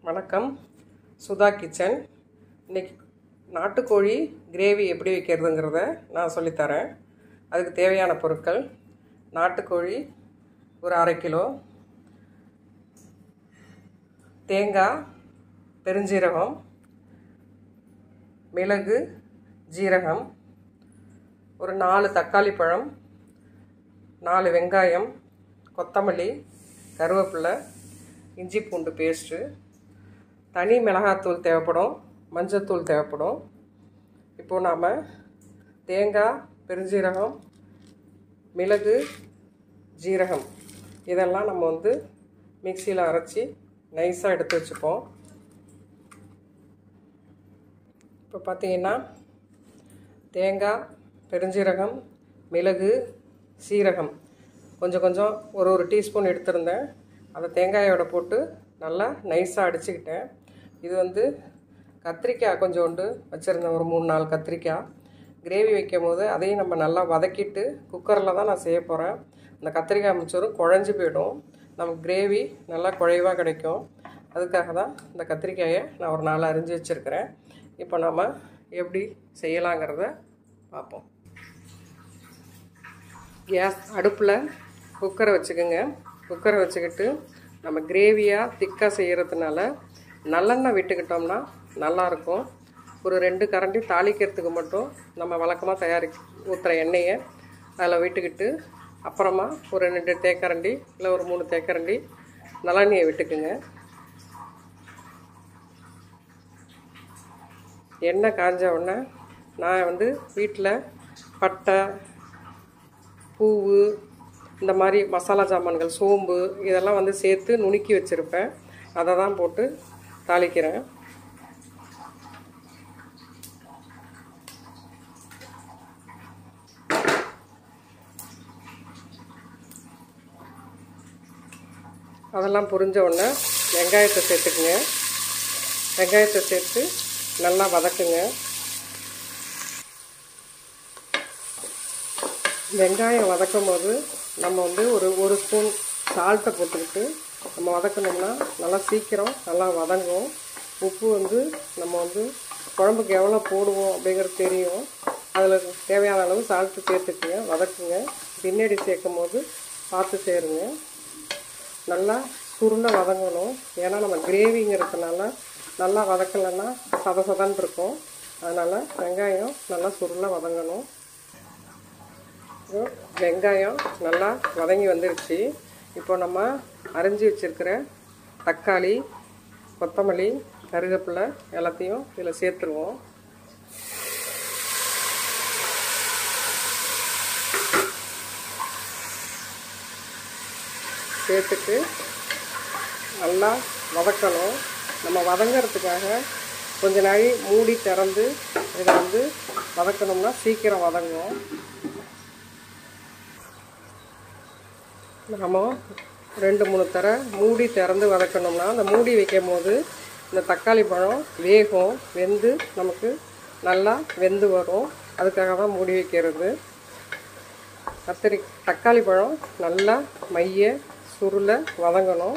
வணக்கம் சுதா கிச்சன் இன்னைக்கு நாட்டுக்கோழி கிரேவி எப்படி வைக்கிறதுங்கிறத நான் சொல்லித்தரேன் அதுக்கு தேவையான பொருட்கள் நாட்டுக்கோழி ஒரு அரை கிலோ தேங்காய் பெருஞ்சீரகம் மிளகு ஜீரகம் ஒரு நாலு தக்காளி பழம் நாலு வெங்காயம் கொத்தமல்லி கருவேப்பிலை இஞ்சி பூண்டு பேஸ்ட்டு தனி மிளகாத்தூள் தேவைப்படும் மஞ்சத்தூள் தேவைப்படும் இப்போது நாம் தேங்காய் பெருஞ்சீரகம் மிளகு ஜீரகம் இதெல்லாம் நம்ம வந்து மிக்சியில் அரைச்சி நைஸாக எடுத்து வச்சுப்போம் இப்போ பார்த்தீங்கன்னா தேங்காய் பெருஞ்சீரகம் மிளகு சீரகம் கொஞ்சம் கொஞ்சம் ஒரு ஒரு டீஸ்பூன் எடுத்திருந்தேன் அதை தேங்காயோட போட்டு நல்லா நைஸாக அடிச்சுக்கிட்டேன் இது வந்து கத்திரிக்காய் கொஞ்சோண்டு வச்சுருந்தேன் ஒரு மூணு நாலு கத்திரிக்காய் கிரேவி வைக்கும் போது அதையும் நம்ம நல்லா வதக்கிட்டு குக்கரில் தான் நான் செய்ய போகிறேன் அந்த கத்திரிக்காய் மிச்சரும் குழஞ்சி போயிடும் நமக்கு கிரேவி நல்லா குழைவாக கிடைக்கும் அதுக்காக தான் இந்த கத்திரிக்காயை நான் ஒரு நாலு அரிஞ்சு வச்சுருக்கிறேன் இப்போ நம்ம எப்படி செய்யலாங்கிறத பார்ப்போம் கேஸ் அடுப்பில் குக்கரை வச்சுக்கோங்க குக்கரை வச்சுக்கிட்டு நம்ம கிரேவியாக திக்காக செய்கிறதுனால நல்லெண்ணெய் விட்டுக்கிட்டோம்னா நல்லாயிருக்கும் ஒரு ரெண்டு கரண்டி தாளிக்கிறதுக்கு மட்டும் நம்ம வழக்கமாக தயாரி ஊற்றுற எண்ணெயை அதில் விட்டுக்கிட்டு அப்புறமா ஒரு ரெண்டு தேக்கரண்டி இல்லை ஒரு மூணு தேக்கரண்டி நல்லெண்ணெயை விட்டுக்குங்க எண்ணெய் காஞ்ச உடனே நான் வந்து வீட்டில் பட்டை பூவு இந்த மாதிரி மசாலா சாமான்கள் சோம்பு இதெல்லாம் வந்து சேர்த்து நுணுக்கி வச்சுருப்பேன் அதை தான் போட்டு தாளிக்கிறேன் அதெல்லாம் புரிஞ்ச உடனே வெங்காயத்தை சேர்த்துக்குங்க வெங்காயத்தை சேர்த்து நல்லா வதக்குங்க வெங்காயம் வதக்கும் போது நம்ம வந்து ஒரு ஒரு ஸ்பூன் சால்ட்டை போட்டுக்கிட்டு நம்ம வதக்கணும்னா நல்லா சீக்கிரம் நல்லா வதங்கும் உப்பு வந்து நம்ம வந்து குழம்புக்கு எவ்வளோ போடுவோம் அப்படிங்கிறது தெரியும் அதில் தேவையான அளவு சால்ட்டு சேர்த்துக்குங்க வதக்குங்க பின்னாடி சேர்க்கும் போது பார்த்து சேருங்க நல்லா சுருள வதங்கணும் ஏன்னா நம்ம கிரேவிங்கிறதுனால நல்லா வதக்கலைன்னா சத சதன் இருக்கும் அதனால் வெங்காயம் நல்லா சுருள வதங்கணும் வெங்காயம் நல்லா வதங்கி வந்துருச்சு இப்போ நம்ம அரிஞ்சு வச்சுருக்கிற தக்காளி கொத்தமல்லி கருவேப்பிலை எல்லாத்தையும் இதில் சேர்த்துருவோம் சேர்த்துட்டு நல்லா வதக்கணும் நம்ம வதங்கிறதுக்காக கொஞ்ச நாள் மூடி திறந்து இதை வந்து வதக்கணும்னா சீக்கிரம் வதங்கும் நம்ம ரெண்டு மூணு தர மூடி திறந்து வதக்கணும்னா அந்த மூடி வைக்கும் போது இந்த தக்காளி பழம் வேகும் வெந்து நமக்கு நல்லா வெந்து வரும் அதுக்காக தான் மூடி வைக்கிறது கத்திரி தக்காளி பழம் நல்லா மைய சுருள வதங்கணும்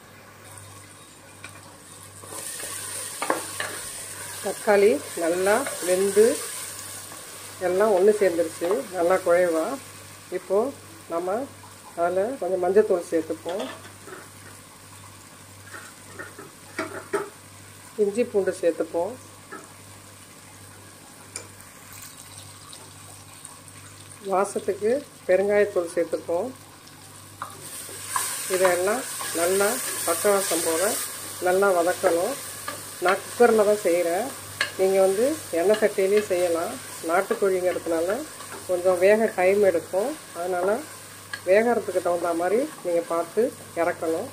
தக்காளி நல்லா வெந்து எல்லாம் ஒன்று சேர்ந்துருச்சு நல்லா குழைவா இப்போது நம்ம அதில் கொஞ்சம் மஞ்சத்தூள் சேர்த்துப்போம் இஞ்சி பூண்டு சேர்த்துப்போம் வாசத்துக்கு பெருங்காயத்தூள் சேர்த்துப்போம் இதெல்லாம் நல்லா பச்சை வாசம் போக நல்லா வதக்கணும் நான் குக்கரில் தான் செய்கிறேன் நீங்கள் வந்து எண்ணெய் சட்டியிலையும் செய்யலாம் நாட்டுக்கோழிங்கிறதுனால கொஞ்சம் வேக டைம் எடுக்கும் அதனால் வேகிறதுக்கு தகுந்த மாதிரி நீங்கள் பார்த்து இறக்கணும்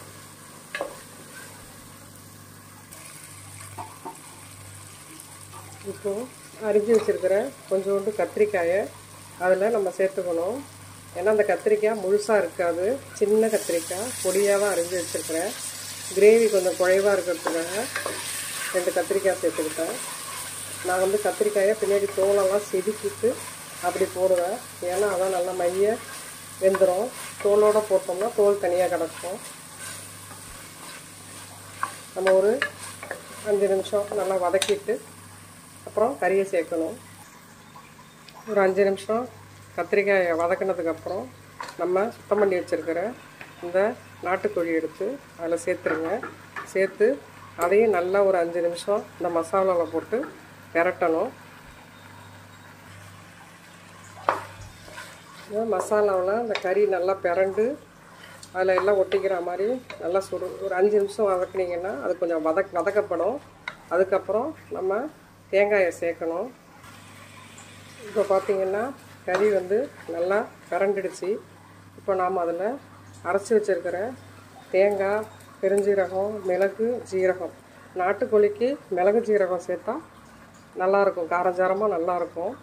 இப்போது அரிஞ்சு வச்சுருக்கிற கொஞ்சோண்டு கத்திரிக்காயை அதில் நம்ம சேர்த்துக்கணும் ஏன்னா அந்த கத்திரிக்காய் முழுசாக இருக்காது சின்ன கத்திரிக்காய் பொடியாக தான் அரிஞ்சு வச்சுருக்கிறேன் கிரேவி கொஞ்சம் குழைவாக இருக்கிறதுக்காக ரெண்டு கத்திரிக்காய் சேர்த்துக்கிட்டேன் நான் வந்து கத்திரிக்காயை பின்னாடி தோலெல்லாம் செதுக்கிட்டு அப்படி போடுவேன் ஏன்னா அதான் நல்லா மைய வெந்துடும் தோலோடு போட்டோம்னா தோல் தனியாக கிடக்கும் நம்ம ஒரு அஞ்சு நிமிஷம் நல்லா வதக்கிட்டு அப்புறம் கறியை சேர்க்கணும் ஒரு அஞ்சு நிமிஷம் கத்திரிக்காயை வதக்கினதுக்கப்புறம் நம்ம சுத்தம் பண்ணி வச்சுருக்கிற இந்த நாட்டுக்கோழி எடுத்து அதில் சேர்த்துருங்க சேர்த்து அதையும் நல்லா ஒரு அஞ்சு நிமிஷம் இந்த மசாலாவில் போட்டு பெரட்டணும் இந்த மசாலாவில் இந்த கறி நல்லா பிறண்டு அதில் எல்லாம் ஒட்டிக்கிற மாதிரி நல்லா சுடு ஒரு அஞ்சு நிமிஷம் வதக்குனீங்கன்னா அது கொஞ்சம் வதக் வதக்கப்படும் அதுக்கப்புறம் நம்ம தேங்காயை சேர்க்கணும் இப்போ பார்த்தீங்கன்னா கறி வந்து நல்லா பிறண்டுடுச்சு இப்போ நாம் அதில் அரைச்சி வச்சுருக்கிற தேங்காய் பெருஞ்சீரகம் மிளகு ஜீரகம் நாட்டுக்கோழிக்கு மிளகு ஜீரகம் சேர்த்தா நல்லாயிருக்கும் காரஞ்சாரமாக நல்லாயிருக்கும்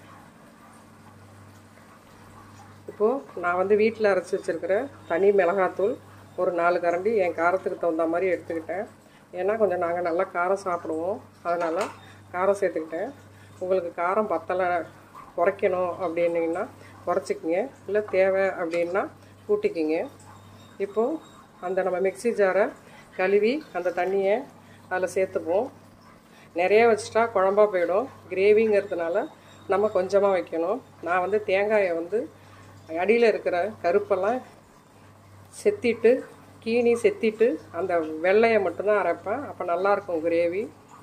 இப்போது நான் வந்து வீட்டில் அரைச்சி வச்சுருக்கிற தனி மிளகாத்தூள் ஒரு நாலு கரண்டி என் காரத்துக்கு தகுந்த மாதிரி எடுத்துக்கிட்டேன் ஏன்னா கொஞ்சம் நாங்கள் நல்லா காரம் சாப்பிடுவோம் அதனால் காரம் சேர்த்துக்கிட்டேன் உங்களுக்கு காரம் பத்தலை குறைக்கணும் அப்படின்னீங்கன்னா குறைச்சிக்கிங்க இல்லை தேவை அப்படின்னா கூட்டிக்கிங்க இப்போது அந்த நம்ம மிக்ஸி ஜாரை கழுவி அந்த தண்ணியை அதில் சேர்த்துப்போம் நிறைய வச்சுட்டா குழம்பா போயிடும் கிரேவிங்கிறதுனால நம்ம கொஞ்சமாக வைக்கணும் நான் வந்து தேங்காயை வந்து அடியில் இருக்கிற கருப்பெல்லாம் செத்திட்டு கீனி செத்திட்டு அந்த வெள்ளையை மட்டும்தான் அரைப்பேன் அப்போ நல்லாயிருக்கும் கிரேவி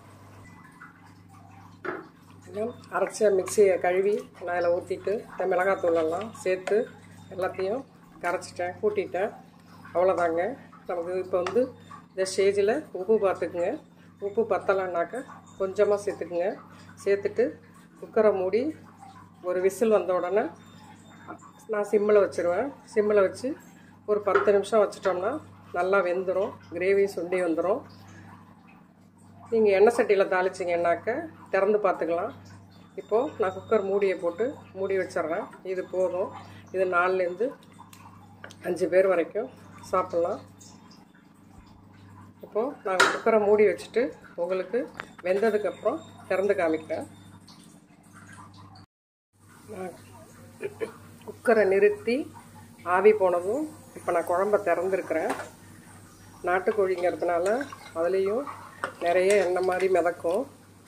அரைச்ச மிக்சியை கழுவி நான் அதில் ஊற்றிட்டு இந்த மிளகாத்தூளெல்லாம் சேர்த்து எல்லாத்தையும் கரைச்சிட்டேன் கூட்டிட்டேன் அவ்வளோதாங்க நமக்கு இப்போ வந்து இந்த ஸ்டேஜில் உப்பு பார்த்துக்குங்க உப்பு பத்தலைன்னாக்க கொஞ்சமாக சேர்த்துக்குங்க சேர்த்துட்டு குக்கரை மூடி ஒரு விசில் வந்த உடனே நான் சிம்மில் வச்சுருவேன் சிம்மில் வச்சு ஒரு பத்து நிமிஷம் வச்சிட்டோம்னா நல்லா வெந்துடும் கிரேவி சுண்டி வந்துடும் நீங்கள் எண்ணெய் சட்டியில் தாளிச்சிங்கன்னாக்க திறந்து பார்த்துக்கலாம் இப்போது நான் குக்கர் மூடியை போட்டு மூடி வச்சிட்றேன் இது போதும் இது நாலுலேருந்து அஞ்சு பேர் வரைக்கும் சாப்பிட்லாம் இப்போது நான் குக்கரை மூடி வச்சுட்டு உங்களுக்கு வெந்ததுக்கப்புறம் திறந்து காமிக்கிறேன் நான் குக்கரை நிறுத்தி ஆவி போனதும் இப்போ நான் குழம்ப திறந்துருக்கிறேன் நாட்டுக்கோழிங்கிறதுனால அதுலேயும் நிறைய எண்ணெய் மாதிரி மிதக்கும்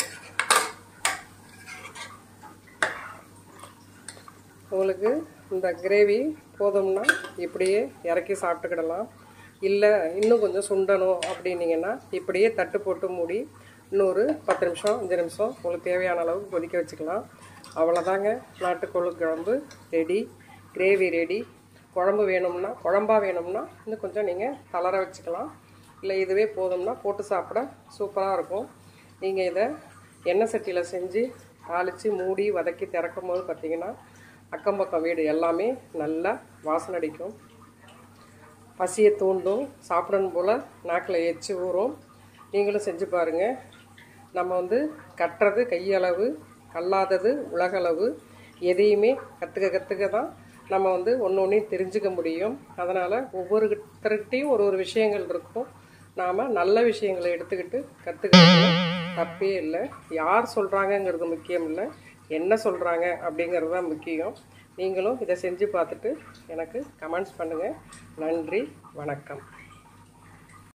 உங்களுக்கு இந்த கிரேவி போதும்னா இப்படியே இறக்கி சாப்பிட்டுக்கிடலாம் இல்லை இன்னும் கொஞ்சம் சுண்டணும் அப்படின்னீங்கன்னா இப்படியே தட்டு போட்டு மூடி இன்னொரு பத்து நிமிஷம் அஞ்சு நிமிஷம் உங்களுக்கு தேவையான அளவுக்கு கொதிக்க வச்சுக்கலாம் அவ்வளோதாங்க நாட்டுக்கோழி குழம்பு ரெடி கிரேவி ரெடி குழம்பு வேணும்னா குழம்பா வேணும்னா இன்னும் கொஞ்சம் நீங்கள் தளர வச்சுக்கலாம் இல்லை இதுவே போதும்னா போட்டு சாப்பிட சூப்பராக இருக்கும் நீங்கள் இதை எண்ணெய் சட்டியில் செஞ்சு தாளித்து மூடி வதக்கி திறக்கும் போது பார்த்தீங்கன்னா அக்கம் பக்கம் வீடு எல்லாமே நல்லா வாசனை அடிக்கும் பசியை தூண்டும் சாப்பிடணும் போல் நாக்கில் எச்சு ஊறும் நீங்களும் செஞ்சு பாருங்கள் நம்ம வந்து கட்டுறது கையளவு கல்லாதது உலகளவு எதையுமே கற்றுக்க கற்றுக்க தான் நம்ம வந்து ஒன்று ஒன்றையும் தெரிஞ்சுக்க முடியும் அதனால் ஒவ்வொருத்தருக்கிட்டையும் ஒரு ஒரு விஷயங்கள் இருக்கும் நாம் நல்ல விஷயங்களை எடுத்துக்கிட்டு கற்றுக்கிறது தப்பே இல்லை யார் சொல்கிறாங்கங்கிறது முக்கியம் இல்லை என்ன சொல்கிறாங்க அப்படிங்கிறது தான் முக்கியம் நீங்களும் இதை செஞ்சு பார்த்துட்டு எனக்கு கமெண்ட்ஸ் பண்ணுங்கள் நன்றி வணக்கம்